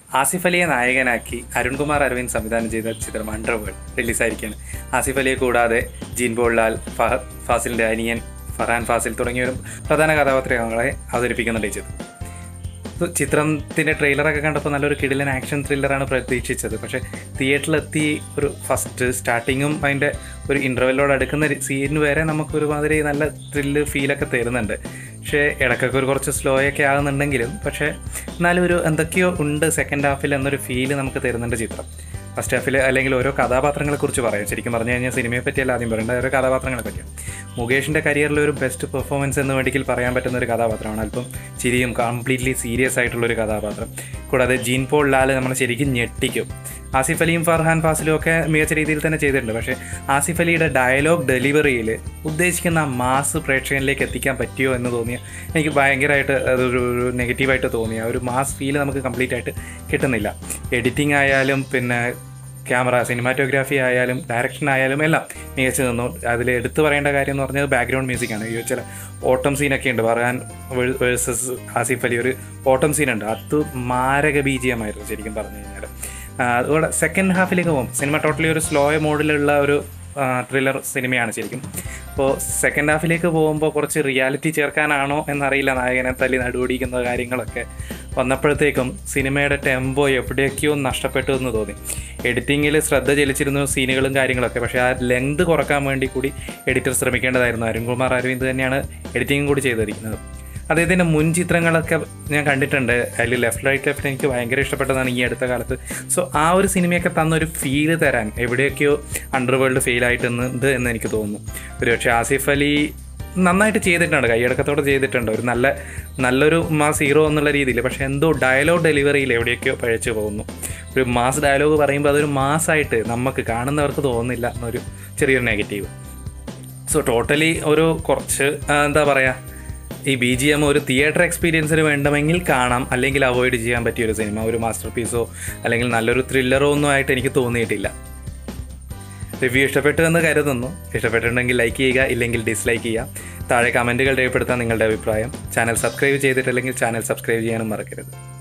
ആസിഫ് അലിയെ നായകനാക്കി അരുൺകുമാർ അരവിന്ദ് സംവിധാനം ചെയ്ത ചിത്രം അണ്ടർവേൾഡ് റിലീസായിരിക്കുകയാണ് ആസിഫ് അലിയെ കൂടാതെ ജീൻ പോൾലാൽ ഫഹദ് ഫാസിലിൻ്റെ അനിയൻ ഫർഹാൻ ഫാസിൽ തുടങ്ങിയവരും പ്രധാന കഥാപാത്രങ്ങളെ അവതരിപ്പിക്കുന്നുണ്ട് ഈ ചിത്രം ഇത് ചിത്രത്തിൻ്റെ ട്രെയിലറൊക്കെ കണ്ടപ്പോൾ നല്ലൊരു കിടിലൻ ആക്ഷൻ ത്രില്ലറാണ് പ്രതീക്ഷിച്ചത് പക്ഷേ തിയേറ്ററിലെത്തി ഒരു ഫസ്റ്റ് സ്റ്റാർട്ടിങ്ങും അതിൻ്റെ ഒരു ഇൻ്റർവെല്ലോട് അടുക്കുന്ന സീന് വരെ നമുക്കൊരുമാതിരി നല്ല ത്രില്ല് ഫീലൊക്കെ തരുന്നുണ്ട് പക്ഷേ ഇടയ്ക്കൊക്കെ ഒരു കുറച്ച് സ്ലോ ഒക്കെ ആകുന്നുണ്ടെങ്കിലും പക്ഷേ എന്നാലും ഒരു എന്തൊക്കെയോ ഉണ്ട് സെക്കൻഡ് ഹാഫിൽ എന്നൊരു ഫീല് നമുക്ക് തരുന്നുണ്ട് ചിത്രം ഫസ്റ്റ് ഹാഫിൽ അല്ലെങ്കിൽ ഓരോ കഥാപാത്രങ്ങളെക്കുറിച്ച് പറയാം ശരിക്കും പറഞ്ഞു കഴിഞ്ഞാൽ സിനിമയെ പറ്റിയല്ല ആദ്യം പറയേണ്ട ഓരോ കഥാപാത്രങ്ങളെ പറ്റിയാണ് മുകേഷിൻ്റെ കരിയറിൽ ഒരു ബെസ്റ്റ് പെർഫോമൻസ് എന്ന് വേണമെങ്കിൽ പറയാൻ പറ്റുന്ന ഒരു കഥാപാത്രമാണ് അല്പം ചിരിയും കംപ്ലീറ്റ്ലി സീരിയസ് ആയിട്ടുള്ള ഒരു കഥാപാത്രം കൂടാതെ ജീൻ പോൾ ലാൽ നമ്മളെ ശരിക്കും ഞെട്ടിക്കും ആസിഫ് അലിയും ഫർഹാൻ ഫാസിലും ഒക്കെ മികച്ച രീതിയിൽ തന്നെ ചെയ്തിട്ടുണ്ട് പക്ഷേ ആസിഫ് അലിയുടെ ഡയലോഗ് ഡെലിവറിയിൽ ഉദ്ദേശിക്കുന്ന ആ മാസ് പ്രേക്ഷകനിലേക്ക് എത്തിക്കാൻ പറ്റിയോ എന്ന് തോന്നിയ എനിക്ക് ഭയങ്കരമായിട്ട് അതൊരു ഒരു നെഗറ്റീവായിട്ട് തോന്നിയ ഒരു മാസ് ഫീൽ നമുക്ക് കംപ്ലീറ്റ് ആയിട്ട് കിട്ടുന്നില്ല എഡിറ്റിംഗ് ആയാലും പിന്നെ ക്യാമറ സിനിമാറ്റോഗ്രാഫി ആയാലും ഡയറക്ഷൻ ആയാലും എല്ലാം മികച്ചു നിന്നു അതിൽ എടുത്തു പറയേണ്ട കാര്യം എന്ന് പറഞ്ഞത് ബാക്ക്ഗ്രൗണ്ട് മ്യൂസിക്കാണ് ഈ ചില ഓട്ടം സീനൊക്കെ ഉണ്ട് പറയാൻ വേഴ്സസ് ആസിഫ് അലി ഒരു ഓട്ടം സീനുണ്ട് അത് മാരക ബീജിയമായിരുന്നു ശരിക്കും പറഞ്ഞു കഴിഞ്ഞാൽ അതുകൂടെ സെക്കൻഡ് ഹാഫിലേക്ക് പോകും സിനിമ ടോട്ടലി ഒരു സ്ലോ മോഡിലുള്ള ഒരു ത്രില്ലർ സിനിമയാണ് ശരിക്കും അപ്പോൾ സെക്കൻഡ് ഹാഫിലേക്ക് പോകുമ്പോൾ കുറച്ച് റിയാലിറ്റി ചേർക്കാനാണോ എന്നറിയില്ല നായകനെ തല്ലി നടുപിടിക്കുന്ന കാര്യങ്ങളൊക്കെ വന്നപ്പോഴത്തേക്കും സിനിമയുടെ ടെമ്പോ എവിടെയൊക്കെയോ നഷ്ടപ്പെട്ടു എന്ന് തോന്നി എഡിറ്റിങ്ങിൽ ശ്രദ്ധ ചെലുത്തിരുന്നു സീനുകളും കാര്യങ്ങളൊക്കെ പക്ഷേ ആ ലെങ്ത് കുറക്കാൻ വേണ്ടി കൂടി എഡിറ്റർ ശ്രമിക്കേണ്ടതായിരുന്നു അരുൺകുമാർ അരവിന്ദ് തന്നെയാണ് എഡിറ്റിംഗ് കൂടി ചെയ്തിരിക്കുന്നത് അദ്ദേഹത്തിൻ്റെ മുൻ ചിത്രങ്ങളൊക്കെ ഞാൻ കണ്ടിട്ടുണ്ട് അതിൽ ലെഫ്റ്റ് റൈറ്റ് ലെഫ്റ്റ് എനിക്ക് ഭയങ്കര ഇഷ്ടപ്പെട്ടതാണ് ഈ അടുത്ത കാലത്ത് സോ ആ ഒരു സിനിമയൊക്കെ തന്നൊരു ഫീല് തരാൻ എവിടെയൊക്കെയോ അണ്ടർവേൾഡ് ഫെയിലായിട്ടുണ്ട് എന്ന് എനിക്ക് തോന്നുന്നു ഒരു പക്ഷേ ആസിഫ് അലി നന്നായിട്ട് ചെയ്തിട്ടുണ്ട് കൈയടക്കത്തോടെ ചെയ്തിട്ടുണ്ട് ഒരു നല്ല നല്ലൊരു മാസ് ഹീറോ എന്നുള്ള രീതിയിൽ പക്ഷേ എന്തോ ഡയലോഗ് ഡെലിവറിയിൽ എവിടെയൊക്കെയോ പഴച്ചു പോകുന്നു ഒരു മാസ് ഡയലോഗ് പറയുമ്പോൾ അതൊരു മാസായിട്ട് നമുക്ക് കാണുന്നവർക്ക് തോന്നുന്നില്ല എന്നൊരു ചെറിയൊരു നെഗറ്റീവ് സോ ടോട്ടലി ഒരു കുറച്ച് ആ, എന്താ പറയുക ഈ ബി ജി എം ഒരു തിയേറ്റർ എക്സ്പീരിയൻസിന് വേണ്ടുമെങ്കിൽ കാണാം അല്ലെങ്കിൽ അവോയ്ഡ് ചെയ്യാൻ പറ്റിയ ഒരു സിനിമ ഒരു മാസ്റ്റർ പീസോ അല്ലെങ്കിൽ നല്ലൊരു ത്രില്ലറോ ഒന്നും ആയിട്ട് എനിക്ക് തോന്നിയിട്ടില്ല റിവ്യൂ ഇഷ്ടപ്പെട്ടു എന്ന് കരുതുന്നു ഇഷ്ടപ്പെട്ടിട്ടുണ്ടെങ്കിൽ ലൈക്ക് ചെയ്യുക ഇല്ലെങ്കിൽ ഡിസ്ലൈക്ക് ചെയ്യുക താഴെ കമൻറ്റുകൾ രേഖപ്പെടുത്താൻ നിങ്ങളുടെ അഭിപ്രായം ചാനൽ സബ്സ്ക്രൈബ് ചെയ്തിട്ടില്ലെങ്കിൽ ചാനൽ സബ്സ്ക്രൈബ് ചെയ്യാനും മറക്കരുത്